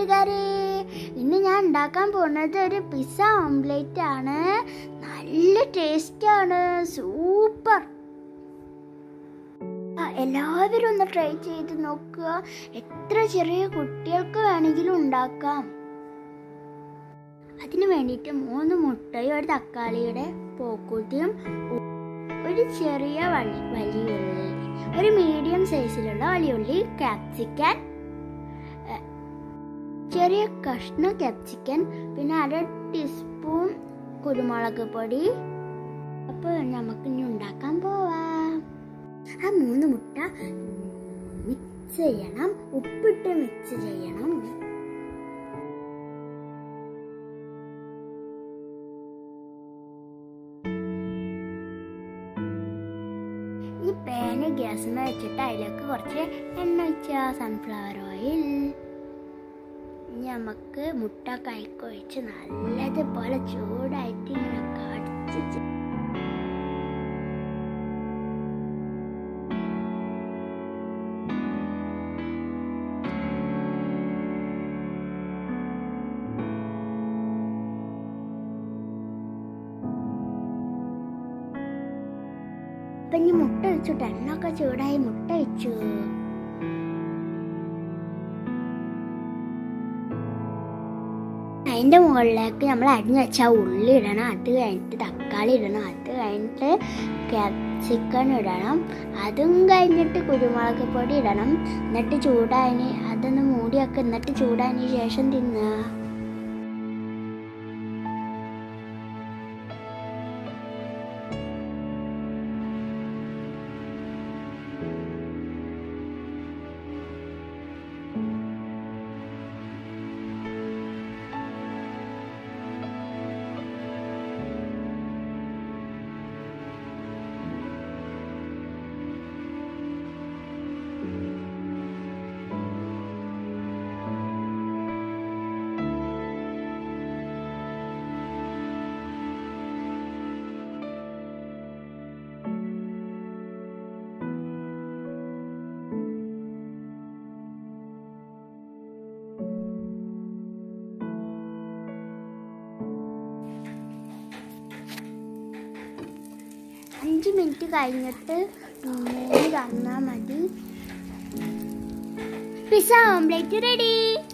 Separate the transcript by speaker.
Speaker 1: കൂട്ടുകാരെ ഇന്ന് ഞാൻ ഉണ്ടാക്കാൻ പോകുന്നത് ഒരു പിസ്സ ഓംലേറ്റ് ആണ് നല്ല ടേസ്റ്റ് ആണ് സൂപ്പർ ആ, എല്ലാവരും ഒന്ന് ട്രൈ ചെയ്ത് നോക്കുക എത്ര ചെറിയ കുട്ടികൾക്ക് വേണമെങ്കിലും ഉണ്ടാക്കാം അതിന് വേണ്ടിയിട്ട് മൂന്ന് മുട്ടയും ഒരു തക്കാളിയുടെ പോക്കൂട്ടിയും ഉ- ഒരു ചെറിയ വളി വലിയ ഉള്ളി ഒരു മീഡിയം സൈസിലുള്ള വലിയുള്ളി ക്യാപ്സിക്കൻ ഏ, ചെറിയ കഷ്ണം ക്യാപ്സിക്കൻ പിന്നെ അര ടീസ്പൂൺ കുരുമുളക് പൊടി അപ്പോൾ നമുക്ക് ഇനി ഉണ്ടാക്കാൻ പോവാം ആ മൂന്ന് മുട്ട മിക്സ് ചെയ്യണം ഉപ്പിട്ട് മിക്സ് ചെയ്യണം ഈ പാന് ഗ്യാസിന് വെച്ചിട്ട് അതിലേക്ക് കുറച്ച് എണ്ണ ഒഴിച്ച സൺഫ്ലവർ ഓയിൽ ഇനി നമുക്ക് മുട്ട കൈക്കൊഴിച്ച് നല്ലതുപോലെ ചൂടായിട്ട് ഇങ്ങനെ കടിച്ച് ചെ- അപ്പൊ ഇനി മുട്ട വെച്ചിട്ട് എണ്ണൊക്കെ ചൂടായി മുട്ട വെച്ചു അതിൻ്റെ മുകളിലേക്ക് നമ്മൾ അരിഞ്ഞ് വെച്ച ഉള്ളി ഇടണം അത് കഴിഞ്ഞിട്ട് തക്കാളി ഇടണം അത് കഴിഞ്ഞിട്ട് ക്യാപ്സിക്കൺ ഇടണം അതും കഴിഞ്ഞിട്ട് കുരുമുളക് പൊടി ഇടണം എന്നിട്ട് ചൂടായതിന് അതൊന്ന് മൂടിയൊക്കെ എന്നിട്ട് ചൂടായതിന് ശേഷം തിന്നുക അഞ്ച് മിനിറ്റ് കഴിഞ്ഞിട്ട് മൂടി തന്നാൽ മതി പിസ്സ ഓംലേറ്റ് റെഡി